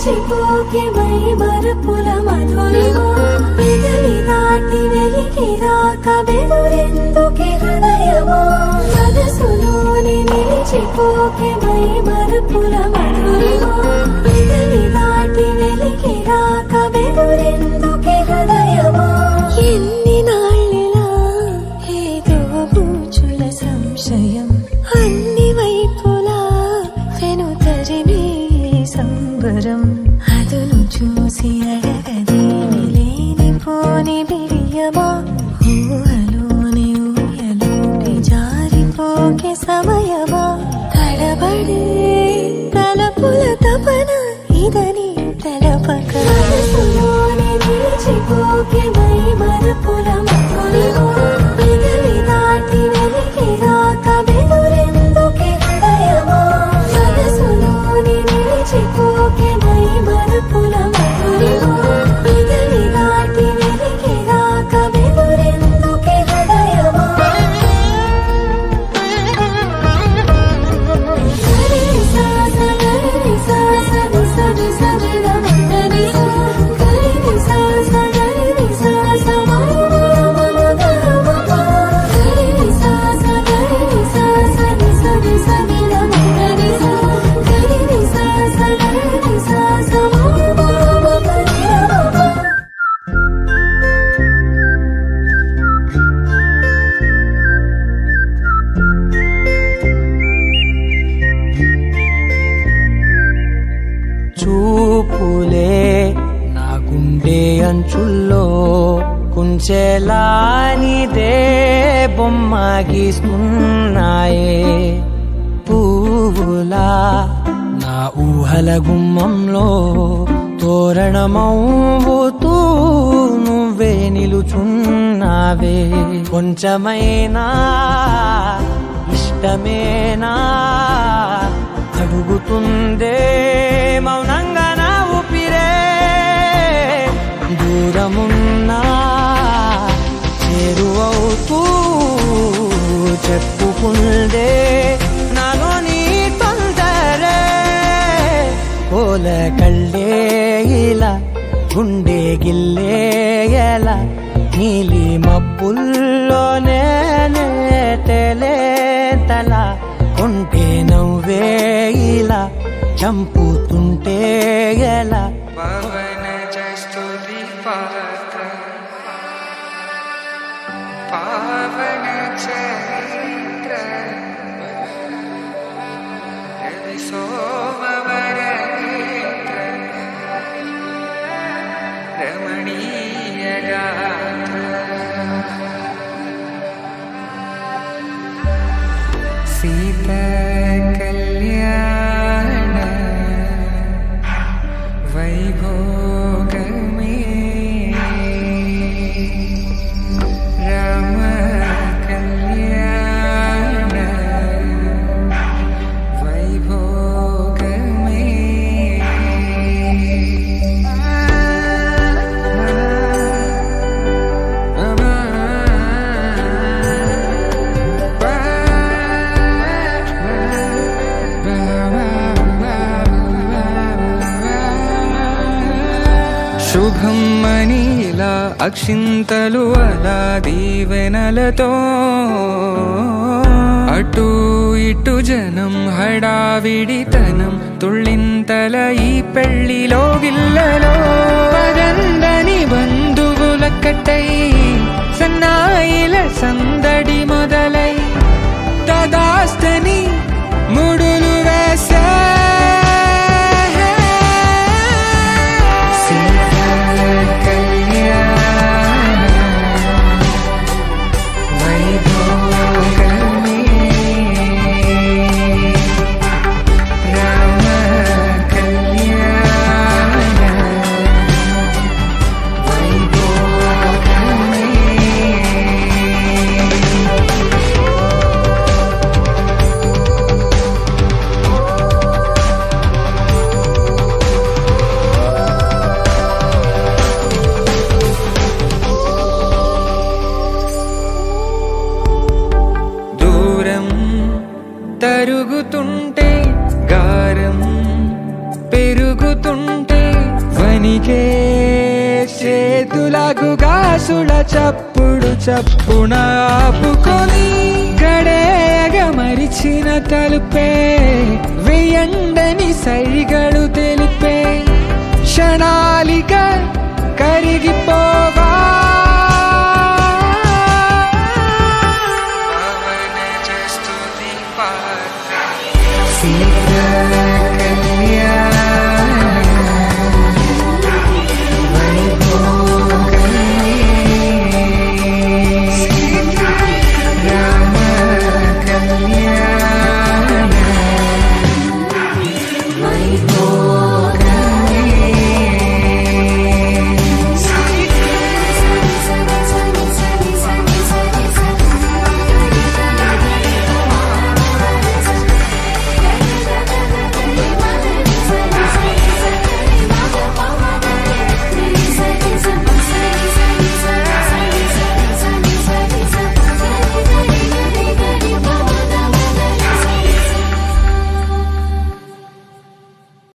నిలిచిపోకే my మరపుల Madhurima పెదవి దాటి వెలికి రాక బెదురెందుకే హృదయమా మనసులోని నిలిచిపోకే మై మరపుల మధురిమా పెదవి దాటి వెలికి రాక బెదురెందుకే హృదయమా ఎన్ని నాళ్ళిలా ఏదో బూచుల సంశయం అన్ని వైపులా వెను తరిమే సంబరం అదును చూసి అడగదే లేనిపోని బిడియమా ఊహలోని ఊయలోని జారిపోకే సమయమా తడబడే తలపుల తపన ఇదని తలపక మనసులోని నిలిచిపోకే మై మరపుల మధురిమా పెదవి దాటి వెలికి రాక బెదురెందుకే హృదయమా మనసులోని నిలిచిపోకే మై మరపుల మధురిమా పెదవి దాటి వెలికి రాక బెదురెందుకే హృదయమా గరి సాస గరి సాస నిస నిస నిద గరి సా గరి సాస గరి సాస మమ మమ గమ గరి సాస గరి సాస నిస నిస నిద గరి సా గరి సాస గరి సాస మమ మమ గరి మమ చూపులే నా గుండె అంచుల్లో కుంచెలానిదే బొమ్మ గీస్తున్నాయే పువ్వులా నా ఊహల గుమ్మంలో తోరణమవుతూ నువ్వే నిలుచున్నావే కొంచెమైనా ఇష్టమేనా అడుగుతుందే మౌనంగా నా ఊపిరే దూరమున్నా చేరువవుతూ చెప్పుకుందే నాలోని తొందరే కోల కళ్ళే ఇలా గుండె గిల్లే ఎలా నీలి మబ్బుల్లోనే తేలే తల కొంటే నవ్వే ఇలా చంపుతుంటే ఎలా పవన జస్తుతి పాత్ర పావన చరిత్ర రవి సోమవర నేత్ర రమణీయ గాత్ర సీత కళ్యాణ వైభోగమే రామ కళ్యాణ వైభోగమే శుభం మనీలా అక్షింతలు అలా దీవెనలతో అటు ఇటు జనం హడావిడితనం తుళ్ళింతల ఈ పెళ్లిలో గిల్లలో పదందని బంధువులక్కటై సన్నాయిల సందడి మొదలై తదాస్తని ముడులు వేసా సీతా కళ్యాణ వైభోగమే రామ కళ్యాణ వైభోగమే పనికే చేతులకు గాసుల చప్పుడు చప్పున ఆపుకొని గడేయగ మరిచిన తలుపే వెయ్యండని సైగడు తెలిపే క్షణాలిక కరిగి